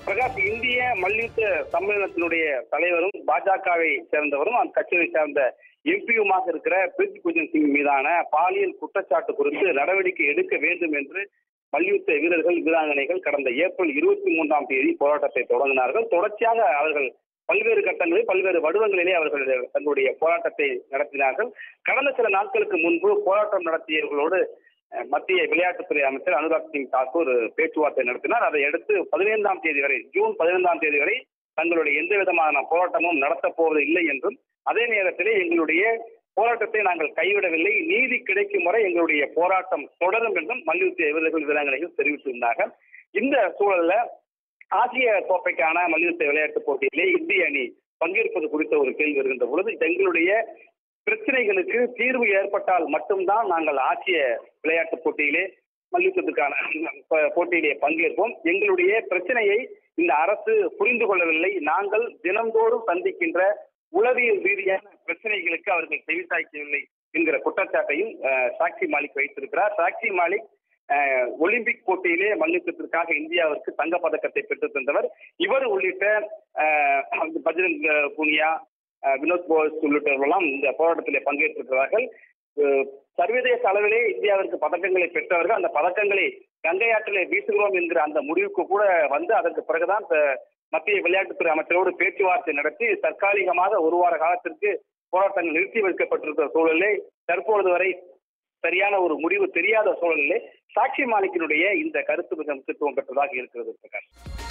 பிரகாஷ் இந்திய மல்யுத்த சம்மேளனத்தினுடைய தலைவரும் பாஜகவை சேர்ந்தவரும் அந்த கட்சியை சேர்ந்த எம்பியுமாக இருக்கிற பிரித் பூஜன் சிங் மீதான பாலியல் குற்றச்சாட்டு குறித்து நடவடிக்கை எடுக்க வேண்டும் என்று மல்யுத்த வீரர்கள் வீராங்கனைகள் கடந்த ஏப்ரல் இருபத்தி மூன்றாம் தேதி போராட்டத்தை தொடங்கினார்கள் தொடர்ச்சியாக அவர்கள் பல்வேறு கட்டங்களில் பல்வேறு வடிவங்களிலே அவர்கள் தங்களுடைய போராட்டத்தை நடத்தினார்கள் கடந்த சில நாட்களுக்கு முன்பு போராட்டம் நடத்தியவர்களோடு அஹ், மத்திய விளையாட்டுத்துறை அமைச்சர் அனுராக் சிங் தாக்கூர் பேச்சுவார்த்தை நடத்தினார் அதை அடுத்து பதினைந்தாம் தேதி வரை ஜூன் பதினைந்தாம் தேதி வரை தங்களுடைய எந்த விதமான போராட்டமும் நடத்தப் போவது இல்லை என்றும் அதே நேரத்திலே எங்களுடைய போராட்டத்தை நாங்கள் கைவிடவில்லை நீதி கிடைக்கும் வரை எங்களுடைய போராட்டம் தொடரும் என்றும் மல்யுத்த வீரர்கள் வீராங்கனைகள் தெரிவித்திருந்தார்கள் இந்த சூழல்ல ஆசிய கோப்பைக்கான மல்யுத்த விளையாட்டுப் போட்டியிலே இந்திய அணி பங்கேற்பது குறித்த ஒரு கேள்வி வருகின்ற பொழுது எங்களுடைய பிரச்சனைகளுக்கு தீர்வு ஏற்பட்டால் மட்டும்தான் நாங்கள் ஆசிய விளையாட்டுப் போட்டியிலே மல்யுத்தத்துக்கான ப- போட்டியிலே பங்கேற்போம் எங்களுடைய பிரச்சனையை இந்த அரசு புரிந்து கொள்ளவில்லை நாங்கள் தினந்தோறும் சந்திக்கின்ற உளவியல் ரீதியான பிரச்சனைகளுக்கு அவர்கள் செவிசாய்க்கவில்லை என்கிற குற்றச்சாட்டையும் அஹ், சாக்ஷி மாலிக் வைத்திருக்கிறார் சாக்ஷி மாலிக் அஹ், ஒலிம்பிக் போட்டியிலே மல்யுத்தத்திற்காக இந்தியாவிற்கு தங்கப் பதக்கத்தை பெற்றுத் தந்தவர் இவர் உள்ளிட்ட அஹ், பஜ்ரங் புனியா அஹ், வினோத் போஸ் உள்ளிட்டவர்களெல்லாம் இந்த போராட்டத்திலே பங்கேற்றிருக்கிறார்கள் அஹ், சர்வதேச அளவிலே இந்தியாவிற்கு பதக்கங்களை பெற்றவர்கள் அந்த பதக்கங்களை கங்கை ஆற்றிலே வீசுகிறோம் என்கிற அந்த முடிவுக்கு கூட வந்து அதற்கு பிறகுதான் த- மத்திய விளையாட்டுத்துறை அமைச்சரோடு பேச்சுவார்த்தை நடத்தி தற்காலிகமாக ஒரு வார காலத்திற்கு போராட்டங்கள் நிறுத்தி வைக்கப்பட்டிருக்கிற சூழலிலே தற்பொழுது வரை சரியான ஒரு முடிவு தெரியாத சூழலிலே சாட்சி மாலிக்கினுடைய இந்த கருத்து மிக முக்கியத்துவம் பெற்றதாக இருக்கிறது பிரகாஷ்